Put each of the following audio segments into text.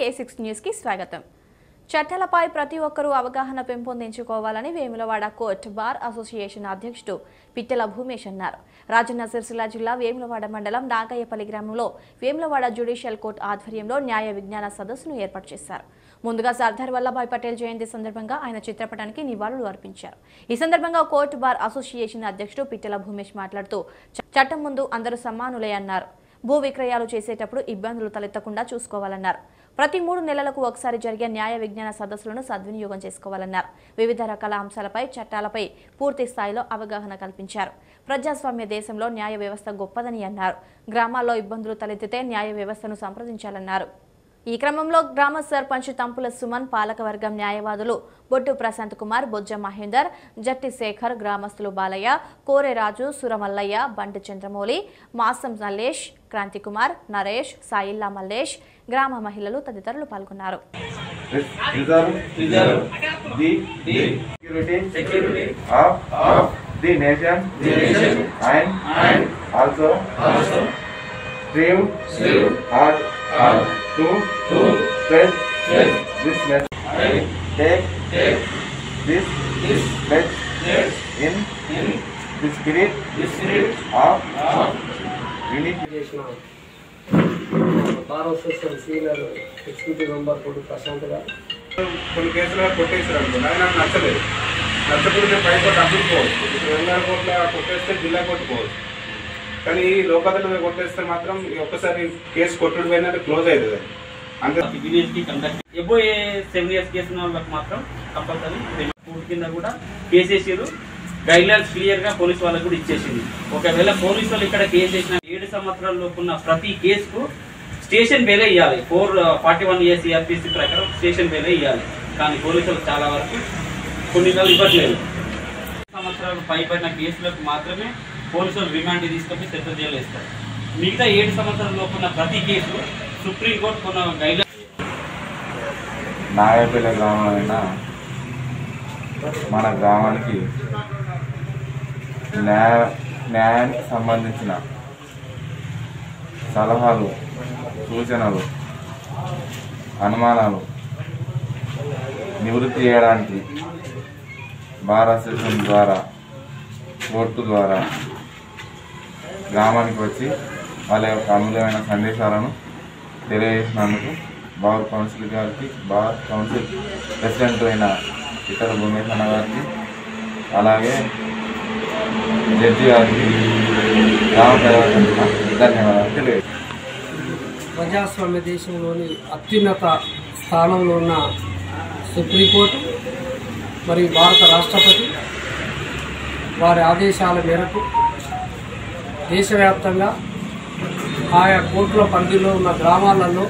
కే six news కి స్వాగతం చట్టాలపై ప్రతి ఒక్కరూ అవగాహన పెంపొందించుకోవాలని వేములవాడ కోర్ట్ బార్ అసోసియేషన్ అధ్యక్షుడు పిట్టెల భూమేష్ అన్నారు రాజన్న సిరిసిల్ల జిల్లా వేములవాడ మండలం నాగయ్యపల్లి గ్రామంలో వేములవాడ జ్యుడిషియల్ కోర్టు ఆధ్వర్యంలో న్యాయ విజ్ఞాన సదస్సును ఏర్పాటు చేశారు ముందుగా సర్దార్ వల్లభాయ్ పటేల్ జయంతి సందర్భంగా ఆయన చిత్రపటానికి నివాళులు అర్పించారు ఈ సందర్భంగా కోర్టు బార్ అసోసియేషన్ అధ్యక్షుడు పిట్టెల భూమేష్ మాట్లాడుతూ "చ- చట్టం ముందు అందరూ సమానులే అన్నారు భూ విక్రయాలు చేసేటప్పుడు ఇబ్బందులు తలెత్తకుండా చూసుకోవాలన్నారు ప్రతి మూడు నెలలకు ఒకసారి జరిగే న్యాయ విజ్ఞాన సదస్సులను సద్వినియోగం చేసుకోవాలన్నారు వివిధ రకాల అంశాలపై చట్టాలపై పూర్తి స్థాయిలో అవగాహన కల్పించారు ప్రజాస్వామ్య దేశంలో న్యాయ వ్యవస్థ గొప్పదని అన్నారు గ్రామాల్లో ఇబ్బందులు తలెత్తితే న్యాయ వ్యవస్థను సంప్రదించాలన్నారు ఈ క్రమంలో గ్రామ సర్పంచ్ తంపుల సుమన్ పాలకవర్గం న్యాయవాదులు బొట్టు ప్రశాంత్ కుమార్ బొజ్జ మహేందర్ జట్టి శేఖర్ గ్రామస్తులు బాలయ్య కోరె రాజు సురమల్లయ్య బండి చంద్రమౌళి మాసం మల్లేష్ క్రాంతి కుమార్ నరేష్ సాయిల్లా మల్లేష్ గ్రామ మహిళలు తదితరులు పాల్గొన్నారు reserve Reserve. the The security security of of the nation the nation and and also also strive strive hard hard to to spread spread this message. I Take take this this pledge pledge in in the spirit the spirit of of unity. చేసిన bar association senior executive member కొడు ప్రశాంత్ గారు కొన్ని కేసులు కొట్టేసారు అనుకోండి అది నాకు నచ్చలేదు నచ్చకపోతే నేను పై కోర్టు అప్పుడు పోవచ్చు ఇప్పుడు రెండున్నర కోట్ల కొట్టేస్తే జిల్లా కోర్టు పోవచ్చు కానీ ఈ లోకదలు కొట్టేస్తే మాత్రం ఈ ఒక్కసారి కేసు కొట్టుడు పోయినట్టు క్లోజ్ అవుతుంది అది అంతే విలేజ్ కి conduct above seven years case ఉన్న వాళ్ళకి మాత్రం కంపల్సరీ కోర్టు కింద కూడా కేసు వేసారు గైడ్ లైన్స్ క్లియర్ గా పోలీస్ వాళ్ళకి కూడా ఇచ్చేసింది ఒకవేళ పోలీస్ వాళ్ళు ఇక్కడ కేసు వేసిన ఏడు సంవత్సరాల లోపున్న ప్రతి కేసుకు స్టేషన్ వేరే ఇవ్వాలి four forty one years CrPC ప్రకారం స్టేషన్ వేరే ఇవ్వాలి కానీ పోలీసులు చాలా వరకు కొన్ని నెలలు ఇవ్వట్లేదు సంవత్సరాలు పైబడిన కేసులకు మాత్రమే పోలీసులు రిమాండ్ తీసుకొని సెంట్రల్ జైలు వేస్తారు మిగతా ఏడు సంవత్సరాల లోపున్న ప్రతి కేసు సుప్రీంకోర్టు కొన్న గైడ్ నాగపల్లి గ్రామమైన మన గ్రామానికి న్యాయ న్యాయానికి సంబంధించిన సలహాలు సూచనలు అనుమానాలు నివృత్తి చేయడానికి బార్ అసోసియేషన్ ద్వారా కోర్టు ద్వారా గ్రామానికి వచ్చి వాళ్ళ యొక్క అమూల్యమైన సందేశాలను తెలియజేసినందుకు బార్ కౌన్సిల్ గారికి బార్ కౌన్సిల్ ప్రెసిడెంట్ అయిన ఇతర భూమేష్ అన్న గారికి అలాగే జడ్జి గారికి గ్రామ ప్రజలకు ధన్యవాదాలు తెలియజేస్తాను ప్రజాస్వామ్య దేశంలోని అత్యున్నత స్థానంలో ఉన్న సుప్రీంకోర్టు మరియు భారత రాష్ట్రపతి వారి ఆదేశాల మేరకు దేశవ్యాప్తంగా ఆయా కోర్టుల పరిధిలో ఉన్న గ్రామాలలో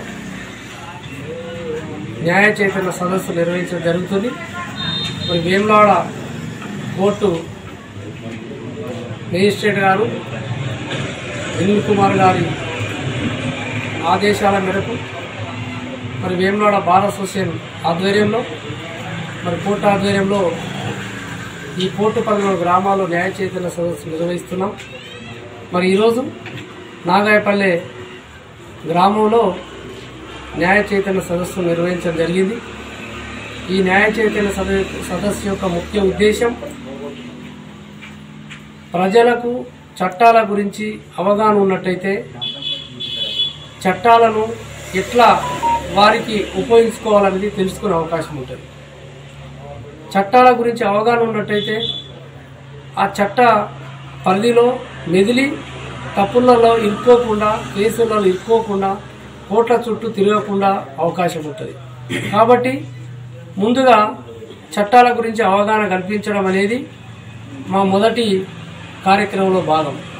న్యాయ చైతన్య సదస్సు నిర్వహించడం జరుగుతుంది మరి వేములవాడ కోర్టు మేజిస్ట్రేట్ గారు అనిల్ కుమార్ గారి ఆదేశాల మేరకు మరి వేములవాడ బార్ అసోసియేషన్ ఆధ్వర్యంలో మరి కోర్టు ఆధ్వర్యంలో ఈ కోర్టు పరిధిలో గ్రామాల్లో న్యాయ చైతన్య సదస్సు నిర్వహిస్తున్నాం మరి ఈరోజు నాగాయపల్లె గ్రామంలో న్యాయ చైతన్య సదస్సు నిర్వహించడం జరిగింది ఈ న్యాయ చైతన్య సద- సదస్సు యొక్క ముఖ్య ఉద్దేశం ప్రజలకు చట్టాల గురించి అవగాహన ఉన్నట్టయితే చట్టాలను ఎట్లా వారికి ఉపయోగించుకోవాలనేది తెలుసుకునే అవకాశం ఉంటుంది చట్టాల గురించి అవగాహన ఉన్నట్టయితే ఆ చట్ట పరిధిలో మెదిలి తప్పులలో ఇరుక్కోకుండా కేసులలో ఇరుక్కోకుండా కోట్ల చుట్టూ తిరగకుండా అవకాశం ఉంటుంది కాబట్టి ముందుగా చట్టాల గురించి అవగాహన కల్పించడం అనేది మా మొదటి కార్యక్రమంలో భాగం